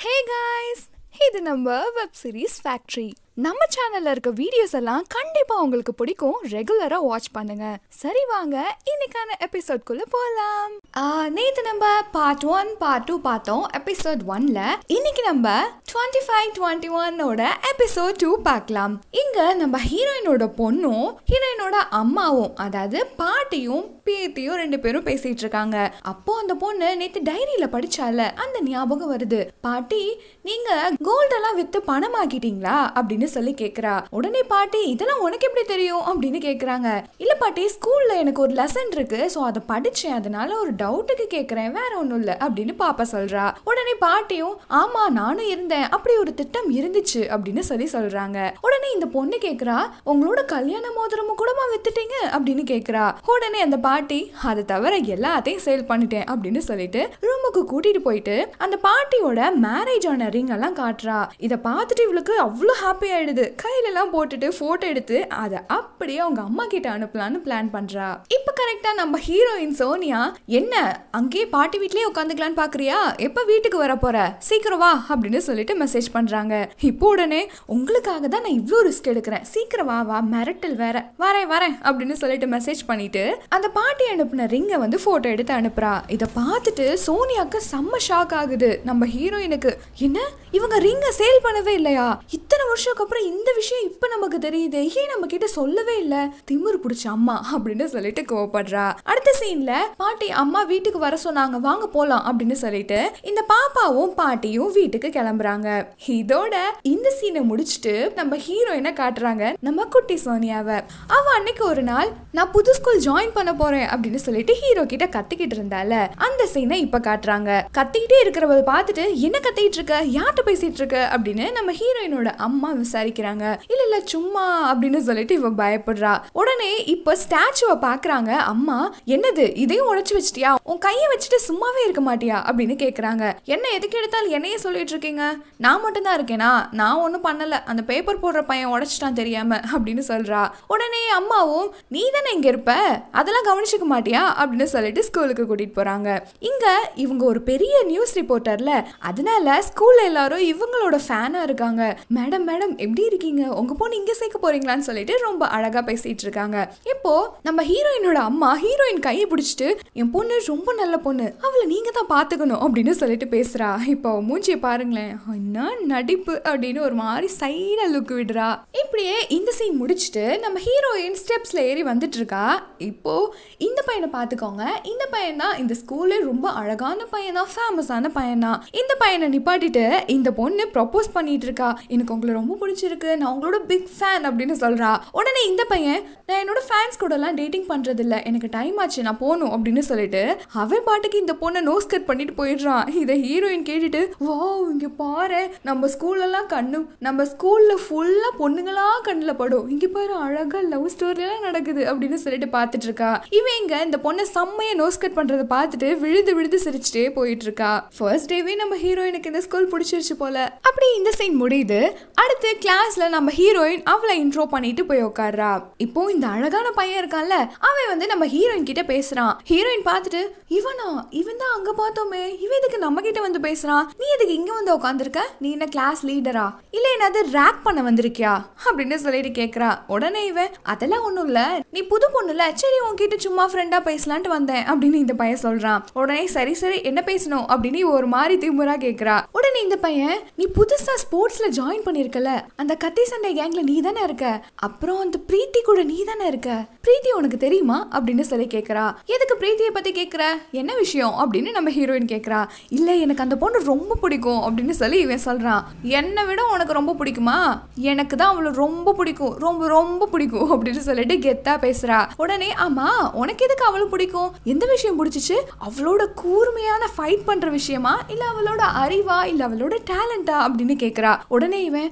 hey guys இது நம்ம web series factory நம்ம சேனல்ல இருக்க வீடியோஸ் எல்லாம் கண்டிப்பா உங்களுக்கு பிடிக்கும் ரெகுலரா வாட்ச் பண்ணுங்க சரி வாங்க இன்னைக்கான எபிசோட்குள்ள போலாம் நேத்து நம்ம பார்ட் ஒன் பார்ட் டூ பார்த்தோம் எபிசோட் ஒன்ல இன்னைக்கு நம்ம டுவெண்ட்டி ஃபைவ் டுவெண்ட்டி ஒன்னோட எபிசோட் டூ பார்க்கலாம் இங்க நம்ம ஹீரோயினோட பொண்ணும் ஹீரோயினோட அம்மாவும் அதாவது பாட்டியும் பேத்தியும் ரெண்டு பேரும் பேசிட்டு இருக்காங்க அப்போ அந்த பொண்ணு நேத்து டைரியில படிச்சால அந்த ஞாபகம் வருது பாட்டி நீங்க கோல்டெல்லாம் வித்து பணமாக்கிட்டீங்களா அப்படின்னு சொல்லி கேக்குறா உடனே பாட்டி இதெல்லாம் உனக்கு எப்படி தெரியும் அப்படின்னு கேக்குறாங்க இல்ல பாட்டி ஸ்கூல்ல எனக்கு ஒரு லெசன் இருக்கு சோ அதை படிச்சேன் அதனால ஒரு டவுட்டுக்கு கேக்குறேன் வேற ஒண்ணும் இல்ல அப்படின்னு பாப்பா சொல்றா உடனே பாட்டியும் ஆமா நானும் இருந்தேன் அப்படி ஒரு திட்டம் இருந்துச்சு அப்படின்னு சொல்லி சொல்றாங்க உடனே இந்த பொண்ணு கேக்குறா உங்களோட கல்யாண மோதிரமும் கூடமா வித்துட்டீங்க அப்படின்னு கேக்குறா உடனே அந்த பாட்டி அதை தவிர எல்லாத்தையும் சேல் பண்ணிட்டேன் அப்படின்னு சொல்லிட்டு ரூமுக்கு கூட்டிட்டு போயிட்டு அந்த பாட்டியோட மேரேஜ் ஆன ரிங் எல்லாம் காட்டுறா இதை பார்த்துட்டு இவளுக்கு அவ்வளோ ஹாப்பி ஆயிடுது கையில எல்லாம் போட்டுட்டு போட்டோ எடுத்து அதை அப்படியே அவங்க அம்மா கிட்ட அனுப்பலான்னு பிளான் பண்றா இப்ப கரெக்டா நம்ம ஹீரோயின் சோனியா என்ன அங்கேயே பாட்டி வீட்லயே உட்காந்துக்கலான்னு பாக்குறியா எப்ப வீட்டுக்கு வர போற சீக்கிரம் வா அப்படின்னு சொல்லிட்டு மெசேஜ் பண்றாங்க இப்போ உடனே உங்களுக்காக தான் நான் இவ்வளோ ரிஸ்க் எடுக்கிறேன் சீக்கிரம் வா வா மிரட்டல் வேற வரேன் வரேன் அப்படின்னு சொல்லிட்டு மெசேஜ் பண்ணிட்டு அந்த பாட்டி அனுப்பின ரிங்கை வந்து போட்டோ எடுத்து அனுப்புறா இதை பார்த்துட்டு சோனியாக்கு செம்ம ஷாக் ஆகுது நம்ம ஹீரோயினுக்கு என்ன இவங்க ரிங்கை சேல் பண்ணவே இல்லையா இத்தனை வருஷத்துக்கு அப்புறம் இந்த விஷயம் இப்ப நமக்கு தெரியுது ஏன் நம்ம கிட்ட சொல்லவே இல்ல திமிரு பிடிச்ச அம்மா அப்படின்னு சொல்லிட்டு கோவப்படுறா அடுத்த சீன்ல பாட்டி அம்மா வீட்டுக்கு வர சொன்னாங்க வாங்க போலாம் அப்படின்னு சொல்லிட்டு இந்த பாப்பாவும் பாட்டியும் வீட்டுக்கு கிளம்புறாங்க இதோட இந்த சீனை முடிச்சுட்டு நம்ம ஹீரோயினை காட்டுறாங்க நம்ம குட்டி சோனியாவை அவ அன்னைக்கு ஒரு நாள் நான் புது ஸ்கூல் ஜாயின் பண்ண போறேன் அப்படின்னு சொல்லிட்டு ஹீரோ கிட்ட கத்திக்கிட்டு இருந்தால அந்த சீனை இப்ப காட்டுறாங்க கத்திக்கிட்டே இருக்கிறவ பார்த்துட்டு என்ன கத்திட்டு இருக்க யார்கிட்ட பேசிட்டு இருக்க அப்படின்னு நம்ம ஹீரோயினோட அம்மா விசாரிக்கிறாங்க இல்ல இல்ல சும்மா அப்படின்னு சொல்லிட்டு இவ பயப்படுறா உடனே இப்ப ஸ்டாச்சுவை பாக்குறாங்க அம்மா என்னது இதையும் உடைச்சு வச்சிட்டியா உன் கையை வச்சுட்டு சும்மாவே இருக்க மாட்டியா அப்படின்னு கேக்குறாங்க என்ன எதுக்கு எடுத்தாலும் என்னையே சொல்லிட்டு இருக்கீங்க நான் மட்டும் தான் இருக்கேனா நான் ஒன்றும் பண்ணல அந்த பேப்பர் போடுற பையன் உடைச்சிட்டான் தெரியாம அப்படின்னு சொல்றா உடனே அம்மாவும் நீ தானே இங்க இருப்ப அதெல்லாம் கவனிச்சுக்க மாட்டியா அப்படின்னு சொல்லிட்டு ஸ்கூலுக்கு கூட்டிட்டு போறாங்க இங்க இவங்க ஒரு பெரிய நியூஸ் ரிப்போர்ட்டர்ல அதனால ஸ்கூல்ல எல்லாரும் இவங்களோட ஃபேனா இருக்காங்க மேடம் மேடம் எப்படி இருக்கீங்க உங்க பொண்ணு இங்க சேர்க்க போறீங்களான்னு சொல்லிட்டு ரொம்ப அழகா பேசிட்டு இருக்காங்க இப்போ நம்ம ஹீரோயினோட அம்மா ஹீரோயின் கையை பிடிச்சிட்டு என் பொண்ணு ரொம்ப நல்ல பொண்ணு அவளை நீங்க தான் பாத்துக்கணும் அப்படின்னு சொல்லிட்டு பேசுறா இப்போ மூஞ்சியை பாருங்களேன் என்ன நடிப்பு அப்படின்னு ஒரு மாதிரி சைடா லுக் விடுறா இப்படியே இந்த சீன் முடிச்சுட்டு நம்ம ஹீரோயின் ஸ்டெப்ஸ்ல ஏறி வந்துட்டு இருக்கா இப்போ இந்த பையனை பார்த்துக்கோங்க இந்த பையன் தான் இந்த ஸ்கூல்ல ரொம்ப அழகான பையன் தான் ஃபேமஸான பையன் தான் இந்த பையனை நிப்பாட்டிட்டு இந்த பொண்ணு ப்ரப்போஸ் பண்ணிட்டு இருக்கா எனக்கு உங்களை ரொம்ப பிடிச்சிருக்கு நான் உங்களோட பிக் ஃபேன் அப்படின்னு சொல்றா உடனே இந்த பையன் நான் என்னோட ஃபேன்ஸ் கூட எல்லாம் டேட்டிங் பண்றது இல்ல எனக்கு டைம் ஆச்சு நான் போகணும் அப்படின்னு சொல்லிட்டு அவன் பாட்டுக்கு இந்த பொண்ணை நோஸ் கட் பண்ணிட்டு போயிடுறான் இதை ஹீரோயின் கேட்டுட்டு வா இங்க பாரு நம்ம ஸ்கூல்ல எல்லாம் கண்ணு நம்ம ஸ்கூல்ல ஃபுல்லா பொண்ணுங்களா கண்ணுல படும் இங்க பாரு அழகா லவ் ஸ்டோரி எல்லாம் நடக்குது அப்படின்னு சொல்லிட்டு பார்த்துட்டு இருக்கா இவன் இங்க இந்த பொண்ணை செம்மையா நோஸ் கட் பண்றதை பார்த்துட்டு விழுது விழுது சிரிச்சுட்டே போயிட்டு இருக்கா ஃபர்ஸ்ட் டேவே நம்ம ஹீரோயினுக்கு இந்த ஸ்கூல் பிடிச்சிருச்சு போல அப்படி இந்த சீன் முடியுது அடுத்து கிளாஸ்ல நம்ம ஹீரோயின் அவளை இன்ட்ரோ பண்ணிட்டு போய் உட்கார்றா இப்போ இந்த அழகான பையன் இருக்கான்ல அவன் வந்து நம்ம ஹீரோயின் கிட்ட பேசுறான் ஹீரோயின் பார்த்துட்டு இவனா இவன் தான் அங்க பார்த்தோமே இவன் எதுக்கு நம்ம கிட்ட வந்து பேசுறான் நீ எதுக்கு இங்க வந்து உட்காந்துருக்க நீ என்ன கிளாஸ் லீடரா இல்ல என்னது ரேக் பண்ண வந்திருக்கியா அப்படின்னு சொல்லிட்டு கேக்குறா உடனே இவன் அதெல்லாம் ஒண்ணும் இல்ல நீ புது பொண்ணுல சரி உன்கிட்ட சும்மா ஃப்ரெண்டா பேசலான்ட்டு வந்தேன் அப்படின்னு இந்த பையன் சொல்றான் உடனே சரி சரி என்ன பேசணும் அப்படின்னு இவ ஒரு மாதிரி திமுறா கேக்குறா உடனே இந்த பையன் நீ புதுசா ஸ்போர்ட்ஸ்ல ஜாயின் பண்ணிருக்கல அந்த கத்தி சண்டை கேங்ல நீ தானே இருக்க அப்புறம் அந்த பிரீத்தி கூட நீ தானே இருக்க பிரீத்தி உனக்கு தெரியுமா அப்படின்னு சொல்லி கேக்குறா எதுக்கு பிரீத்தியை பத்தி கேக்குற என்ன விஷயம் அப்படின்னு நம்ம ஹீரோயின் கேக்குறா இல்ல எனக்கு அந்த பொண்ணு ரொம்ப பிடிக்கும் அப்படின்னு சொல்லி இவன் சொல்றான் என்னை விட உனக்கு ரொம்ப பிடிக்குமா எனக்கு தான் அவளை ரொம்ப பிடிக்கும் ரொம்ப ரொம்ப பிடிக்கும் அப்படின்னு சொல்லிட்டு கெத்தா பேசுறா உடனே ஆமா உனக்கு எதுக்கு அவளை பிடிக்கும் எந்த விஷயம் பிடிச்சிச்சு அவளோட கூர்மையான ஃபைட் பண்ற விஷயமா இல்ல அவளோட அறிவா இல்ல அவளோட டேலண்டா அப்படின்னு கேக்குறா உடனே இவன் அவ ரொம்ப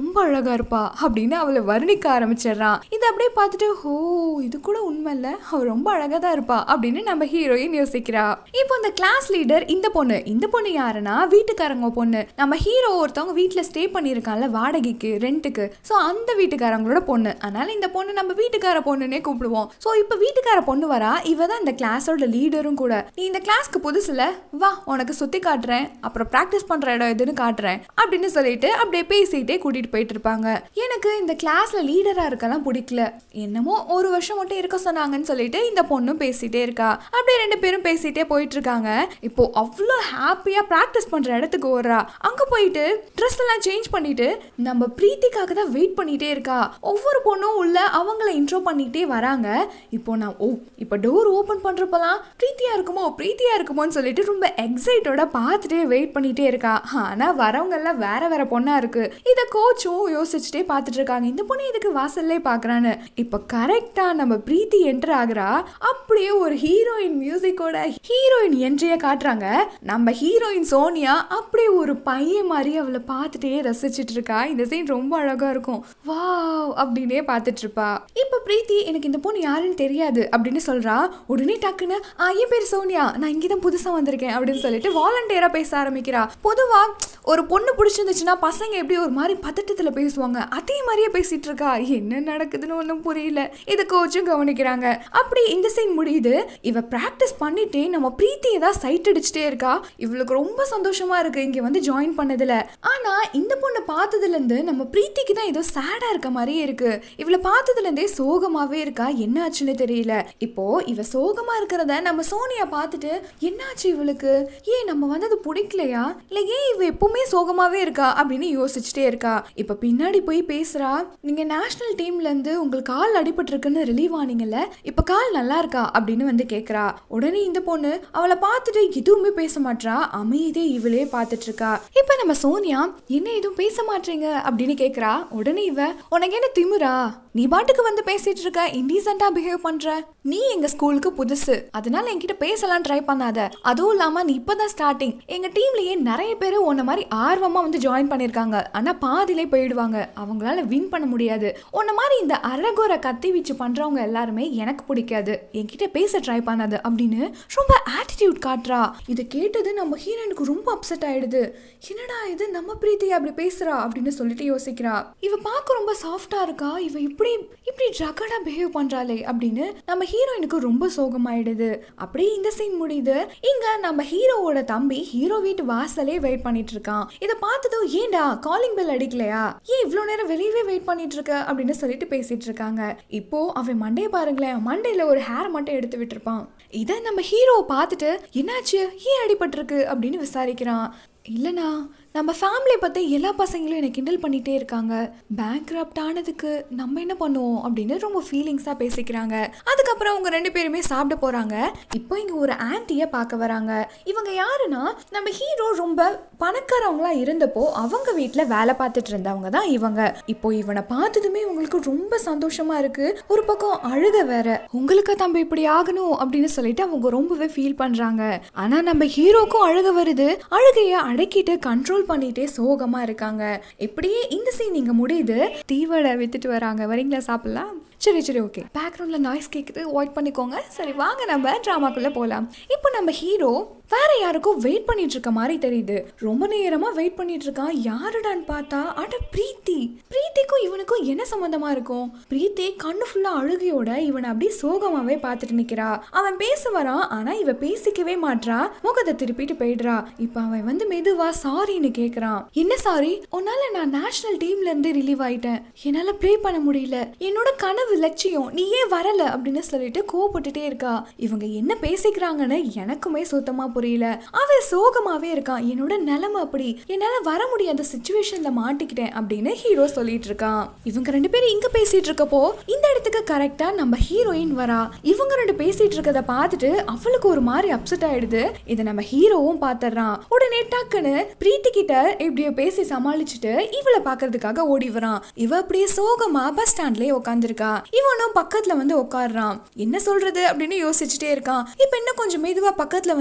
ரொம்ப அழகா இருப்பா அப்படின்னு அவளை வர்ணிக்க ஆரம்பிச்சிடுறான் இதை அப்படியே பார்த்துட்டு ஓ இது கூட உண்மை இல்ல அவ ரொம்ப அழகா தான் இருப்பா அப்படின்னு நம்ம ஹீரோயின் யோசிக்கிறா இப்போ இந்த கிளாஸ் லீடர் இந்த பொண்ணு இந்த பொண்ணு யாருன்னா வீட்டுக்காரங்க பொண்ணு நம்ம ஹீரோ ஒருத்தவங்க வீட்டுல ஸ்டே பண்ணியிருக்கான்ல வாடகைக்கு ரெண்ட்டுக்கு ஸோ அந்த வீட்டுக்காரங்களோட பொண்ணு அதனால இந்த பொண்ணு நம்ம வீட்டுக்கார பொண்ணுன்னே கூப்பிடுவோம் ஸோ இப்போ வீட்டுக்கார பொண்ணு வரா இவ தான் இந்த கிளாஸோட லீடரும் கூட நீ இந்த கிளாஸ்க்கு புதுசுல வா உனக்கு சுத்தி காட்டுறேன் அப்புறம் ப்ராக்டிஸ் பண்ற இடம் எதுன்னு காட்டுறேன் அப்படின்னு சொல்லிட்டு அப்படியே பேசிக்கிட்டே கூட்டிட்டு போயிட்டு இருப்பாங்க எனக்கு இந்த கிளாஸ்ல லீடரா இருக்கலாம் பிடிக்கல என்னமோ ஒரு வருஷம் மட்டும் இருக்க சொன்னாங்கன்னு சொல்லிட்டு இந்த பொண்ணும் பேசிட்டே இருக்கா அப்படியே ரெண்டு பேரும் பேசிட்டே போயிட்டு இருக்காங்க இப்போ அவ்வளோ ஹாப்பியா ப்ராக்டிஸ் பண்ற இடத்துக்கு ஓடுறா அங்க போயிட்டு ட்ரெஸ் எல்லாம் சேஞ்ச் பண்ணிட்டு நம்ம பிரீத்திக்காக தான் வெயிட் பண்ணிட்டே இருக்கா ஒவ்வொரு பொண்ணும் உள்ள அவங்கள இன்ட்ரோ பண்ணிட்டே வராங்க இப்போ நான் ஓ இப்போ டோர் ஓபன் பண்றப்பலாம் பிரீத்தியா இருக்குமோ பிரீத்தியா இருக்குமோன்னு சொல்லிட்டு ரொம்ப எக்ஸைட்டோட பார்த்துட்டே வெயிட் பண்ணிட்டே இருக்கா ஆனா வரவங்க எல்லாம் வேற வேற பொண்ணா இருக்கு இத கோச்சும் யோசிச்சுட்டே பார்த்துட்டு இருக்காங்க இந்த பொண்ணு இதுக்கு வாசல்லே பாக்குறான்னு இப்போ கரெக்டா நம்ம பிரீத்தி என்டர் ஆகுறா அப்படியே ஒரு ஹீரோயின் மியூசிக்கோட ஹீரோயின் என்ட்ரியை காட்டுறாங்க நம்ம ஹீரோயின் சோனியா அப்படியே ஒரு பையன் மாதிரி அவளை பார்த்துட்டே ரசிச்சிட்டு இருக்கா இந்த சீன் ரொம்ப அழகா இருக்கும் வாவ் அப்படின்னே பார்த்துட்டு இருப்பா இப்போ பிரீத்தி எனக்கு இந்த பொண்ணு யாருன்னு தெரியாது அப்படின்னு சொல்றா உடனே டக்குன்னு "ஆ, என் பேர் சோனியா நான் இங்கே தான் புதுசா வந்திருக்கேன் அப்படின்னு சொல்லிட்டு வாலண்டியரா பேச ஆரம்பிக்கிறா பொதுவா ஒரு பொண்ணு பிடிச்சிருந்துச்சுன்னா பசங்க எப்படி ஒரு மாதிரி பதட்டத்துல பேசுவாங்க அதே மாதிரியே பேசிட்டு இருக்கா என்ன நடக்குதுன்னு ஒன்றும் புரியல இதை கோச்சும் கவனிக்கிறாங்க அப்படி இந்த சீன் முடியுது இவ பிராக்டிஸ் பண்ணிட்டே நம்ம பிரீத்தியை தான் சைட் அடிச்சுட்டே இருக்கா இவளுக்கு ரொம்ப சந்தோஷமா இருக்கு இங்க வந்து ஜாயின் பண்ணதுல ஆனா இந்த பொண்ணை பார்த்ததுல இருந்து நம்ம பிரீத்திக்கு தான் ஏதோ சேடா இருக்க மாதிரியே இருக்கு இவளை பார்த்ததுல இருந்தே சோகமாவே இருக்கா என்ன ஆச்சுன்னு தெரியல இப்போ இவ சோகமா இருக்கிறத நம்ம சோனியா பார்த்துட்டு என்னாச்சு இவளுக்கு ஏன் நம்ம வந்தது பிடிக்கலையா இல்ல ஏன் இவ எப்பவுமே சோகமாவே இருக்கா அப்படின்னு யோசிச்சுட்டே இருக்கா இப்ப பின்னாடி போய் பேசுறா நீங்க நேஷனல் டீம்ல இருந்து உங்களுக்கு கால் அடிபட்டிருக்குன்னு ரிலீவ் ஆனீங்கல்ல இப்ப கால் நல்லா இருக்கா அப்படின்னு வந்து கேக்குறா உடனே இந்த பொண்ணு அவளை பார்த்துட்டு எதுவுமே பேச மாட்றா அமைதியே இவளே பார்த்துட்டு இருக்கா இப்ப நம்ம சோனியா என்ன எதுவும் பேச மாட்டீங்க அப்படின்னு கேக்குறா உடனே இவ உனக்கு என்ன திமிரா நீ பாட்டுக்கு வந்து பேசிட்டு இருக்க இன்டீசென்டா பிஹேவ் பண்ற நீ எங்க ஸ்கூலுக்கு புதுசு அதனால என்கிட்ட பேசலாம் ட்ரை பண்ணாத அதுவும் இல்லாம நீ இப்பதான் ஸ்டார்டிங் எங்க டீம்லயே நிறைய பேர் உன்ன மாதிரி ஆர்வமா வந்து ஜாயின் பண்ணிருக்காங்க ஆனா பாதியிலே போயிடுவாங்க அவங்களால வின் பண்ண முடியாது உன்ன மாதிரி இந்த அரகுர கத்தி வீச்சு பண்றவங்க எல்லாருமே எனக்கு பிடிக்காது என்கிட்ட பேச ட்ரை பண்ணாது அப்படின்னு ரொம்ப ஆட்டிடியூட் காட்டுறா இதை கேட்டது நம்ம ஹீரோனுக்கு ரொம்ப அப்செட் ஆயிடுது என்னடா இது நம்ம பிரீத்தி அப்படி பேசுறா அப்படின்னு சொல்லிட்டு யோசிக்கிறா இவ பார்க்க ரொம்ப சாஃப்டா இருக்கா இவ இப்படி இப்படி ட்ரகடா பிஹேவ் பண்றாளே அப்படின்னு நம்ம ஹீரோயினுக்கு ரொம்ப சோகமாயிடுது அப்படியே இந்த சீன் முடியுது இங்க நம்ம ஹீரோவோட தம்பி ஹீரோ வீட்டு வாசலே வெயிட் பண்ணிட்டு இருக்கான் இதை பார்த்ததும் ஏன்டா காலிங் பெல் அடிக்கலையா ஏன் இவ்வளோ நேரம் வெளியவே வெயிட் பண்ணிட்டு இருக்க அப்படின்னு சொல்லிட்டு பேசிட்டு இருக்காங்க இப்போ அவன் மண்டையை பாருங்களேன் மண்டையில ஒரு ஹேர் மட்டும் எடுத்து விட்டுருப்பான் இதை நம்ம ஹீரோவை பார்த்துட்டு என்னாச்சு ஏன் அடிபட்டிருக்கு அப்படின்னு விசாரிக்கிறான் இல்லைண்ணா நம்ம ஃபேமிலி பற்றி எல்லா பசங்களும் என்னை கிண்டல் பண்ணிகிட்டே இருக்காங்க பேங்க்ராப்ட் ஆனதுக்கு நம்ம என்ன பண்ணுவோம் அப்படின்னு ரொம்ப ஃபீலிங்ஸாக பேசிக்கிறாங்க அதுக்கப்புறம் அவங்க ரெண்டு பேருமே சாப்பிட போகிறாங்க இப்போ இங்கே ஒரு ஆன்ட்டியை பார்க்க வராங்க இவங்க யாருன்னா நம்ம ஹீரோ ரொம்ப பணக்காரவங்களா இருந்தப்போ அவங்க வீட்டில் வேலை பார்த்துட்டு இருந்தவங்க தான் இவங்க இப்போ இவனை பார்த்ததுமே உங்களுக்கு ரொம்ப சந்தோஷமா இருக்கு ஒரு பக்கம் அழுக வேற உங்களுக்கு தம்பி இப்படி ஆகணும் அப்படின்னு சொல்லிட்டு அவங்க ரொம்பவே ஃபீல் பண்றாங்க ஆனா நம்ம ஹீரோக்கும் அழுக வருது அழுகைய அடக்கிட்டு கண்ட்ரோல் பண்ணிட்டே சோகமா இருக்காங்க இப்படியே இந்த சீன் இங்க முடியுது தீவடை வித்துட்டு வராங்க வரீங்களா சாப்பிடலாம் சரி சரி ஓகே பேக்ரவுண்ட்ல நாய்ஸ் கேக்குது அவாய்ட் பண்ணிக்கோங்க சரி வாங்க நம்ம ட்ராமாக்குள்ள போலாம் இப்போ நம்ம ஹீரோ வேற யாருக்கோ வெயிட் பண்ணிட்டு இருக்க மாதிரி தெரியுது ரொம்ப நேரமா வெயிட் பண்ணிட்டு இருக்கான் யாருடான்னு பார்த்தா அட பிரீத்தி பிரீத்திக்கும் இவனுக்கும் என்ன சம்பந்தமா இருக்கும் பிரீத்தி கண்ணு ஃபுல்லா அழுகையோட இவனை அப்படியே சோகமாவே பார்த்துட்டு நிக்கிறா அவன் பேச வரான் ஆனா இவ பேசிக்கவே மாட்றா முகத்தை திருப்பிட்டு போயிடுறா இப்ப அவன் வந்து மெதுவா சாரின்னு கேக்குறான் என்ன சாரி உன்னால நான் நேஷனல் டீம்ல இருந்து ரிலீவ் ஆயிட்டேன் என்னால ப்ளே பண்ண முடியல என்னோட கனவு லட்சியம் நீ ஏன் வரல அப்படின்னு சொல்லிட்டு கோவப்பட்டுட்டே இருக்கா இவங்க என்ன பேசிக்கிறாங்கன்னு எனக்குமே சுத்தமா புரியல அவன் சோகமாவே இருக்கான் என்னோட நிலைமை அப்படி என்னால வர முடியாத சுச்சுவேஷன்ல மாட்டிக்கிட்டேன் அப்படின்னு ஹீரோ சொல்லிட்டு இருக்கான் இவங்க ரெண்டு பேரும் இங்க பேசிட்டு இருக்கப்போ இந்த இடத்துக்கு கரெக்டா நம்ம ஹீரோயின் வரா இவங்க ரெண்டு பேசிட்டு இருக்கத பார்த்துட்டு அவளுக்கு ஒரு மாதிரி அப்செட் ஆயிடுது இதை நம்ம ஹீரோவும் பாத்துறான் உடனே டக்குன்னு பிரீத்தி கிட்ட இப்படியோ பேசி சமாளிச்சுட்டு இவளை பாக்குறதுக்காக ஓடி வரான் இவ அப்படியே சோகமா பஸ் ஸ்டாண்ட்லயே உட்காந்துருக்கா இவனும் பக்கத்துல வந்து உட்காடுறான் என்ன சொல்றது அப்படின்னு யோசிச்சுட்டே இருக்கான் இப்ப இன்னும் கொஞ்சம் மெதுவா பக்கத்துல வந்து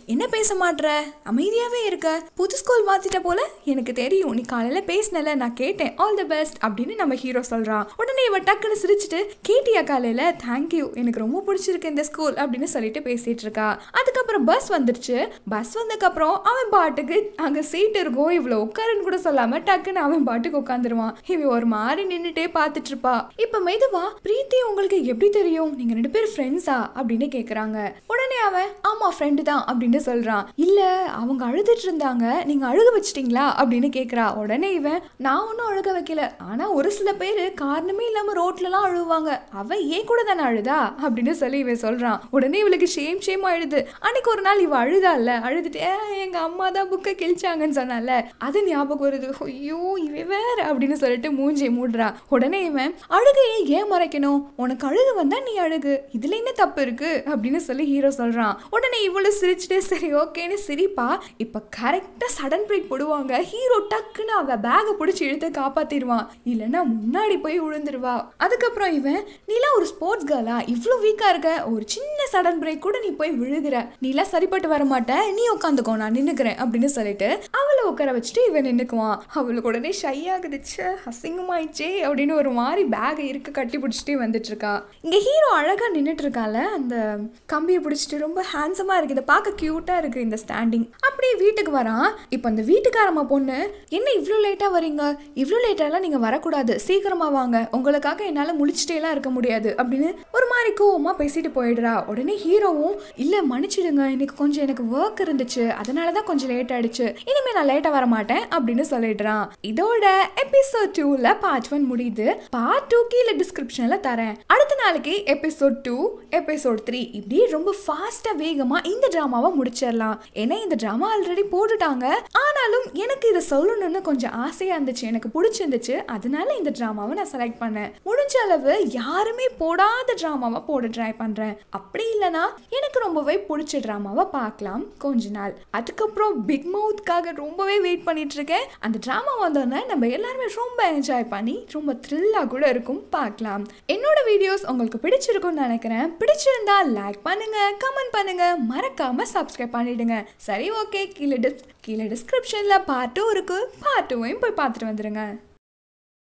என்ன பேச மாட்ற அமைதியாவே இருக்க புது ஸ்கூல் மாத்திட்ட போல எனக்கு தெரியும் நீ காலையில பேசினல நான் கேட்டேன் ஆல் தி பெஸ்ட் அப்படின்னு நம்ம ஹீரோ சொல்றான் உடனே இவ டக்குன்னு சிரிச்சுட்டு கேட்டியா காலையில தேங்க்யூ எனக்கு ரொம்ப பிடிச்சிருக்கு இந்த ஸ்கூல் அப்படின்னு சொல்லிட்டு பேசிட்டு இருக்கா அதுக்கப்புறம் பஸ் வந்துருச்சு பஸ் வந்ததுக்கப்புறம் அவன் பாட்டுக்கு அங்க சீட் இருக்கும் இவ்வளவு உட்காருன்னு கூட சொல்லாம டக்குன்னு அவன் பாட்டுக்கு உட்காந்துருவான் இவன் ஒரு மாதிரி நின்னுட்டே பார்த்துட்டு இருப்பா இப்ப மெதுவா பிரீத்தி உங்களுக்கு எப்படி தெரியும் நீங்க ரெண்டு பேரும் ஃப்ரெண்ட்ஸா அப்படின்னு கேக்குறாங்க உடனே அவன் ஆமா ஃப்ரெண்டு தான் அப்படின்னு சொல்றான் இல்ல அவங்க அழுதுட்டு இருந்தாங்க நீங்க அழுக வச்சிட்டீங்களா அப்படின்னு கேக்குறா உடனே இவன் நான் ஒன்றும் அழுக வைக்கல ஆனா ஒரு சில பேர் காரணமே இல்லாம ரோட்லலாம் அழுவாங்க அவ ஏன் கூட தானே அழுதா அப்படின்னு சொல்லி இவன் சொல்றான் உடனே இவளுக்கு ஷேம் ஷேம் ஆயிடுது அன்னைக்கு ஒரு நாள் இவ அழுதால அழுதுட்டு "ஏ, எங்க அம்மா தான் புக்கை கிழிச்சாங்கன்னு சொன்னால அது ஞாபகம் வருது ஐயோ இவன் வேற அப்படின்னு சொல்லிட்டு மூஞ்சி மூடுறா உடனே இவன் அழுகையை ஏன் மறைக்கணும் உனக்கு அழுகு வந்தா நீ அழுகு இதுல என்ன தப்பு இருக்கு அப்படின்னு சொல்லி ஹீரோ சொல்றான் உடனே இவ்வளவு சிரிச்சுட்டு சரி ஓகேன்னு சிரிப்பா இப்ப கரெக்டா சடன் பிரேக் போடுவாங்க ஹீரோ டக்குன்னு அவ பேகை பிடிச்சி இழுத்து காப்பாத்திடுவான் இல்லைன்னா முன்னாடி போய் விழுந்துருவா அதுக்கப்புறம் இவன் நீலாம் ஒரு ஸ்போர்ட்ஸ் கேர்லா இவ்வளவு வீக்கா இருக்க ஒரு சின்ன சடன் பிரேக் கூட நீ போய் விழுகிற நீலாம் சரிப்பட்டு வர மாட்ட நீ உட்காந்துக்கோ நான் நின்னுக்கிறேன் அப்படின்னு சொல்லிட்டு அவளை உட்கார வச்சுட்டு இவன் நின்னுக்குவான் அவளுக்கு உடனே ஷை ஆகுதுச்சு அசிங்கமாயிடுச்சே அப்படின்னு ஒரு மாதிரி பேகை இருக்க கட்டி பிடிச்சிட்டே வந்துட்டு இருக்கா இங்க ஹீரோ அழகா நின்னுட்டு இருக்கால அந்த கம்பியை பிடிச்சிட்டு ரொம்ப ஹேண்ட்ஸமா இருக்கு இதை பார்க்க கியூட்டா இருக்கு இந்த ஸ்டாண்டிங் அப்படியே வீட்டுக்கு வரான் இப்போ அந்த வீட்டுக்காரம்மா பொண்ணு என்ன இவ்வளோ லேட்டா வரீங்க இவ்வளோ லேட்டாலாம் நீங்க வரக்கூடாது சீக்கிரமா வாங்க உங்களுக்காக என்னால முழிச்சிட்டேலாம் இருக்க முடியாது அப்படின்னு ஒரு மாதிரி கோவமா பேசிட்டு போயிடுறா உடனே ஹீரோவும் இல்ல மன்னிச்சிடுங்க இன்னைக்கு கொஞ்சம் எனக்கு ஒர்க் இருந்துச்சு அதனால தான் கொஞ்சம் லேட் ஆயிடுச்சு இனிமே நான் லேட்டா வர மாட்டேன் அப்படின்னு சொல்லிடுறான் இதோட எபிசோட் டூல பார்ட் ஒன் முடியுது பார்ட் டூ கீழே டிஸ்கிரிப்ஷன்ல தரேன் அடுத்த நாளைக்கு எபிசோட் டூ எபிசோட் த்ரீ இப்படி ரொம்ப ஃபாஸ்டா வேகமா இந்த டிராமாவை முடிச்சிடலாம் ஏன்னா இந்த டிராமா ஆல்ரெடி போட்டுட்டாங்க ஆனாலும் எனக்கு இதை சொல்லணும்னு கொஞ்சம் ஆசையா இருந்துச்சு எனக்கு பிடிச்சிருந்துச்சு அதனால இந்த டிராமாவை நான் செலக்ட் பண்ணேன் முடிஞ்ச அளவு யாருமே போடாத டிராமாவை போட ட்ரை பண்றேன் அப்படி இல்லைன்னா எனக்கு ரொம்பவே பிடிச்ச டிராமாவை பார்க்கலாம் கொஞ்ச நாள் அதுக்கப்புறம் பிக் மவுத்காக ரொம்பவே வெயிட் பண்ணிட்டு இருக்கேன் அந்த டிராமா வந்தோடனே நம்ம எல்லாருமே ரொம்ப என்ஜாய் பண்ணி ரொம்ப த்ரில்லா கூட இருக்கும் பார்க்கலாம் என்னோட வீடியோஸ் உங்களுக்கு பிடிச்சிருக்கும்னு நினைக்கிறேன் பிடிச்சிருந்தா லைக் பண்ணுங்க கமெண்ட் பண்ணுங்க மறக்காம சப்ஸ்கிரைப் பண்ணிடுங்க சரி ஓகே கீழே டிஸ் கீழே டிஸ்கிரிப்ஷன்ல பார்ட்டும் இருக்கு பார்ட்டுவையும் போய் பார்த்துட்டு வந்துருங்க